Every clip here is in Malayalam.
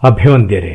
അഭിവന്ദ്യരെ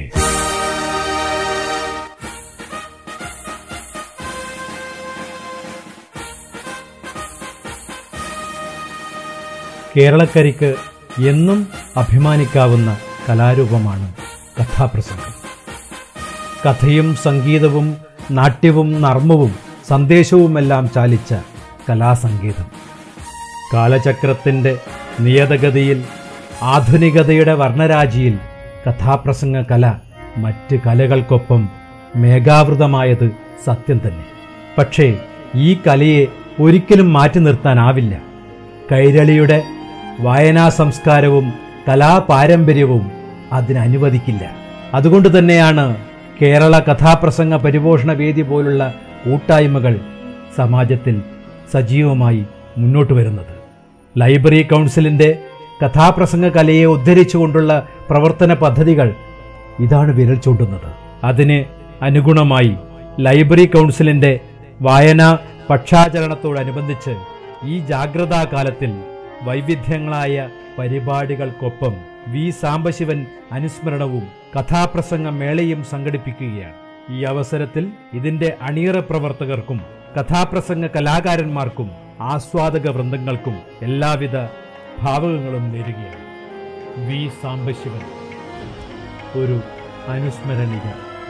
കേരളക്കരിക്ക് എന്നും അഭിമാനിക്കാവുന്ന കലാരൂപമാണ് കഥാപ്രസംഗം കഥയും സംഗീതവും നാട്യവും നർമ്മവും സന്ദേശവുമെല്ലാം ചാലിച്ച കലാസംഗീതം കാലചക്രത്തിൻ്റെ നിയതഗതിയിൽ ആധുനികതയുടെ വർണ്ണരാജിയിൽ കഥാപ്രസംഗ കല മറ്റ് കലകൾക്കൊപ്പം മേഘാവൃതമായത് സത്യം തന്നെ പക്ഷേ ഈ കലയെ ഒരിക്കലും മാറ്റി നിർത്താനാവില്ല കൈരളിയുടെ വായനാ സംസ്കാരവും കലാപാരമ്പര്യവും അതിനനുവദിക്കില്ല അതുകൊണ്ട് തന്നെയാണ് കേരള കഥാപ്രസംഗ പരിപോഷണ വേദി പോലുള്ള കൂട്ടായ്മകൾ സമാജത്തിൽ സജീവമായി മുന്നോട്ട് വരുന്നത് ലൈബ്രറി കൗൺസിലിൻ്റെ കഥാപ്രസംഗ കലയെ ഉദ്ധരിച്ചുകൊണ്ടുള്ള പ്രവർത്തന പദ്ധതികൾ ഇതാണ് വിരൽ ചൂണ്ടുന്നത് അതിന് അനുഗുണമായി ലൈബ്രറി കൗൺസിലിൻ്റെ വായനാ പക്ഷാചരണത്തോടനുബന്ധിച്ച് ഈ ജാഗ്രതാ കാലത്തിൽ വൈവിധ്യങ്ങളായ പരിപാടികൾക്കൊപ്പം വി സാംബശിവൻ അനുസ്മരണവും കഥാപ്രസംഗ മേളയും സംഘടിപ്പിക്കുകയാണ് ഈ അവസരത്തിൽ ഇതിന്റെ അണിയറ പ്രവർത്തകർക്കും കഥാപ്രസംഗ കലാകാരന്മാർക്കും ആസ്വാദക വൃന്ദങ്ങൾക്കും എല്ലാവിധ ഭാവകങ്ങളും നേരുകയാണ് വി സാംബശിവൻ ഒരു അനുസ്മരണീയ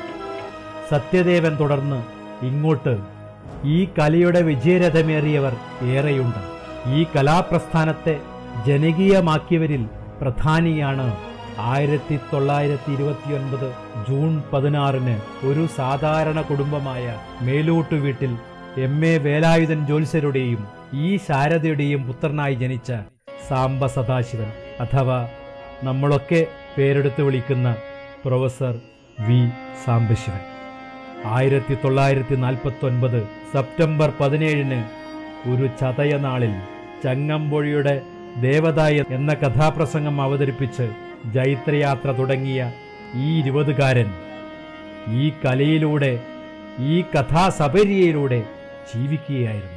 സത്യദേവൻ തുടർന്ന് ഇങ്ങോട്ട് ഈ കലയുടെ വിജയരഥമേറിയവർ ഏറെയുണ്ട് ഈ കലാപ്രസ്ഥാനത്തെ ജനകീയമാക്കിയവരിൽ പ്രധാനിയാണ് ആയിരത്തി തൊള്ളായിരത്തി ഇരുപത്തിയൊൻപത് ജൂൺ പതിനാറിന് ഒരു സാധാരണ കുടുംബമായ മേലൂട്ട് വീട്ടിൽ എം എ വേലായുധൻ ജോത്സ്യരുടെയും ഈ ശാരദയുടെയും പുത്രനായി ജനിച്ച സാംബ സദാശിവൻ അഥവാ നമ്മളൊക്കെ പേരെടുത്ത് വിളിക്കുന്ന പ്രൊഫസർ വി സാംബശിവൻ ആയിരത്തി തൊള്ളായിരത്തി നാൽപ്പത്തി ഒൻപത് സെപ്റ്റംബർ പതിനേഴിന് ഒരു ചതയനാളിൽ ചങ്ങമ്പൊഴിയുടെ ദേവതായ എന്ന കഥാപ്രസംഗം അവതരിപ്പിച്ച് ജൈത്രയാത്ര തുടങ്ങിയ ഈ ഇരുപതുകാരൻ ഈ കലയിലൂടെ ഈ കഥാസപര്യയിലൂടെ ജീവിക്കുകയായിരുന്നു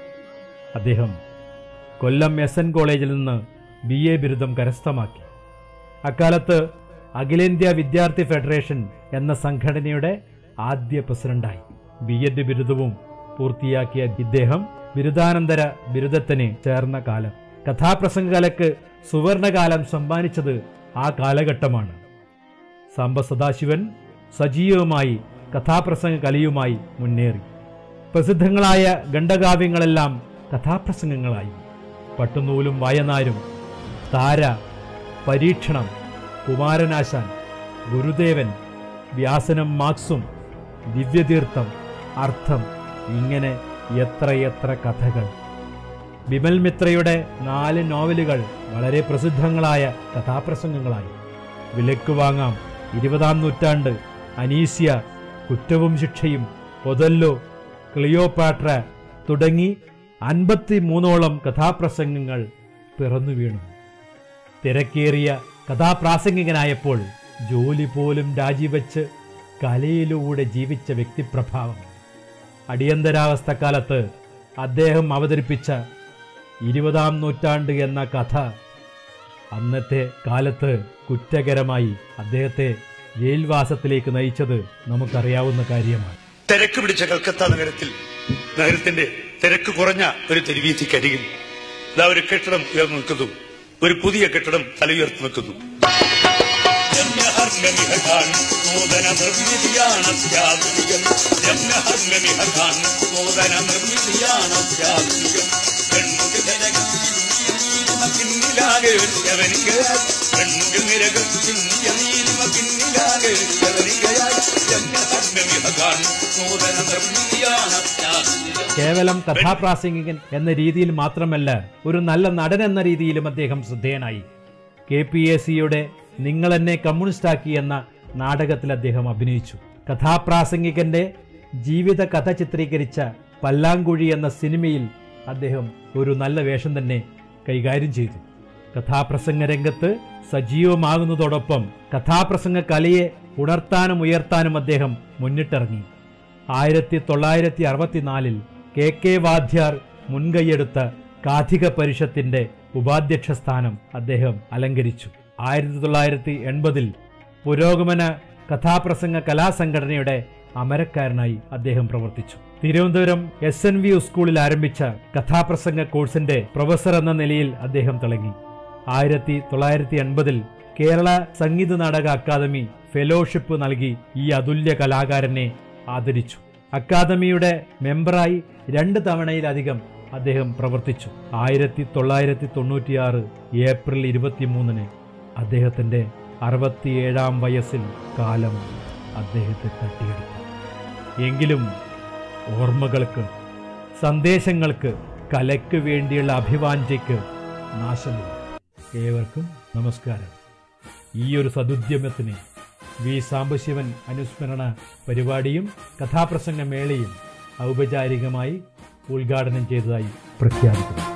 അദ്ദേഹം കൊല്ലം എസ് എൻ കോളേജിൽ നിന്ന് ബി എ ബിരുദം കരസ്ഥമാക്കി അക്കാലത്ത് അഖിലേന്ത്യാ വിദ്യാർത്ഥി ഫെഡറേഷൻ എന്ന സംഘടനയുടെ ആദ്യ പ്രസിഡന്റായി ബി എഡ് ബിരുദവും പൂർത്തിയാക്കിയ ഇദ്ദേഹം ബിരുദാനന്തര ബിരുദത്തിന് ചേർന്ന കാലം കഥാപ്രസംഗ കലക്ക് സുവർണകാലം സമ്മാനിച്ചത് ആ കാലഘട്ടമാണ് സാംബ സദാശിവൻ സജീവമായി കഥാപ്രസംഗ കലയുമായി മുന്നേറി പ്രസിദ്ധങ്ങളായ ഖണ്ഡകാവ്യങ്ങളെല്ലാം കഥാപ്രസംഗങ്ങളായി പട്ടുനൂലും വായനാരും താര പരീക്ഷണം കുമാരനാശാൻ ഗുരുദേവൻ വ്യാസനം മാക്സും ദിവ്യതീർത്ഥം അർത്ഥം ഇങ്ങനെ എത്രയെത്ര കഥകൾ ബിമൽ മിത്രയുടെ നാല് നോവലുകൾ വളരെ പ്രസിദ്ധങ്ങളായ കഥാപ്രസംഗങ്ങളായി വിലക്ക് വാങ്ങാം ഇരുപതാം നൂറ്റാണ്ട് അനീസ്യ കുറ്റവും ശിക്ഷയും പൊതല്ലോ ക്ലിയോപാട്ര തുടങ്ങി അൻപത്തി മൂന്നോളം കഥാപ്രസംഗങ്ങൾ പിറന്നു വീണു തിരക്കേറിയ കഥാപ്രാസംഗികനായപ്പോൾ ജോലി പോലും രാജിവെച്ച് കലയിലൂടെ ജീവിച്ച വ്യക്തിപ്രഭാവം അടിയന്തരാവസ്ഥക്കാലത്ത് അദ്ദേഹം അവതരിപ്പിച്ച ഇരുപതാം നൂറ്റാണ്ട് എന്ന കഥ അന്നത്തെ കാലത്ത് കുറ്റകരമായി അദ്ദേഹത്തെ ജയിൽവാസത്തിലേക്ക് നയിച്ചത് നമുക്കറിയാവുന്ന കാര്യമാണ് തിരക്ക് പിടിച്ച കൽക്കത്ത നഗരത്തിൽ നഗരത്തിന്റെ തിരക്ക് കുറഞ്ഞ ഒരു തെരുവീഥിക്കരികിൽ ഇതാ ഒരു കെട്ടിടം ഉയർന്നു നിൽക്കുന്നു ഒരു പുതിയ കെട്ടിടം തലയുയർത്തി നിൽക്കുന്നു രമ്യഹർമ്മ്യമിഹകാൻ നൂതന നിർമ്മിതിയാണ് അത്യാധുനികം രമ്യഹർമ്മ്യമിഹകാൻ നൂതന നിർമ്മിതിയാണ് അത്യാധുനികം പെണ്ണുകൾ നിരകൾ നീലിമ പിന്നിലാകെ ഒരുവനികയായി പെണ്ണുകൾ നിരകൾ ചിന്തിയ നീലിമ പിന്നിലാകെ ഒരുവനികയായി രമ്യഹർമ്മ്യമിഹകാൻ നൂതന നിർമ്മിതിയാണ് അത്യാധുനികം കേവലം കഥാപ്രാസംഗികൻ എന്ന രീതിയിൽ മാത്രമല്ല ഒരു നല്ല നടൻ എന്ന രീതിയിലും അദ്ദേഹം ശ്രദ്ധേയനായി കെ പി എ സിയുടെ നിങ്ങൾ എന്നെ കമ്മ്യൂണിസ്റ്റാക്കി എന്ന നാടകത്തിൽ അദ്ദേഹം അഭിനയിച്ചു കഥാപ്രാസംഗികന്റെ ജീവിത കഥ ചിത്രീകരിച്ച പല്ലാങ്കുഴി എന്ന സിനിമയിൽ അദ്ദേഹം ഒരു നല്ല വേഷം തന്നെ കൈകാര്യം ചെയ്തു കഥാപ്രസംഗ രംഗത്ത് സജീവമാകുന്നതോടൊപ്പം കഥാപ്രസംഗ കലയെ ഉണർത്താനും ഉയർത്താനും അദ്ദേഹം മുന്നിട്ടിറങ്ങി ആയിരത്തി തൊള്ളായിരത്തി അറുപത്തിനാലിൽ കെ കെ വാദ്യാർ മുൻകൈയെടുത്ത കാഥിക പരിഷത്തിന്റെ ഉപാധ്യക്ഷ സ്ഥാനം അദ്ദേഹം അലങ്കരിച്ചു ആയിരത്തി തൊള്ളായിരത്തി എൺപതിൽ പുരോഗമന കഥാപ്രസംഗ കലാസംഘടനയുടെ അമരക്കാരനായി അദ്ദേഹം പ്രവർത്തിച്ചു തിരുവനന്തപുരം എസ് എൻ വി സ്കൂളിൽ ആരംഭിച്ച കഥാപ്രസംഗ കോഴ്സിന്റെ പ്രൊഫസർ എന്ന നിലയിൽ അദ്ദേഹം തിളങ്ങി ആയിരത്തി തൊള്ളായിരത്തി എൺപതിൽ കേരള സംഗീത നാടക അക്കാദമി ഫെലോഷിപ്പ് നൽകി ഈ അതുല്യ കലാകാരനെ ആദരിച്ചു അക്കാദമിയുടെ മെമ്പറായി രണ്ട് തവണയിലധികം അദ്ദേഹം പ്രവർത്തിച്ചു ആയിരത്തി തൊള്ളായിരത്തി തൊണ്ണൂറ്റിയാറ് ഏപ്രിൽ ഇരുപത്തിമൂന്നിന് അദ്ദേഹത്തിന്റെ അറുപത്തിയേഴാം വയസ്സിൽ കാലം അദ്ദേഹത്തെ തട്ടിയെടുത്തു എങ്കിലും ഓർമ്മകൾക്ക് സന്ദേശങ്ങൾക്ക് കലയ്ക്ക് വേണ്ടിയുള്ള അഭിവാഞ്ചയ്ക്ക് നാശമില്ല ഏവർക്കും നമസ്കാരം ഈ ഒരു സതുദ്യമത്തിന് വി സാംബശിവൻ അനുസ്മരണ പരിപാടിയും കഥാപ്രസംഗ മേളയും ഔപചാരികമായി ഉദ്ഘാടനം ചെയ്തതായി പ്രഖ്യാപിക്കുന്നു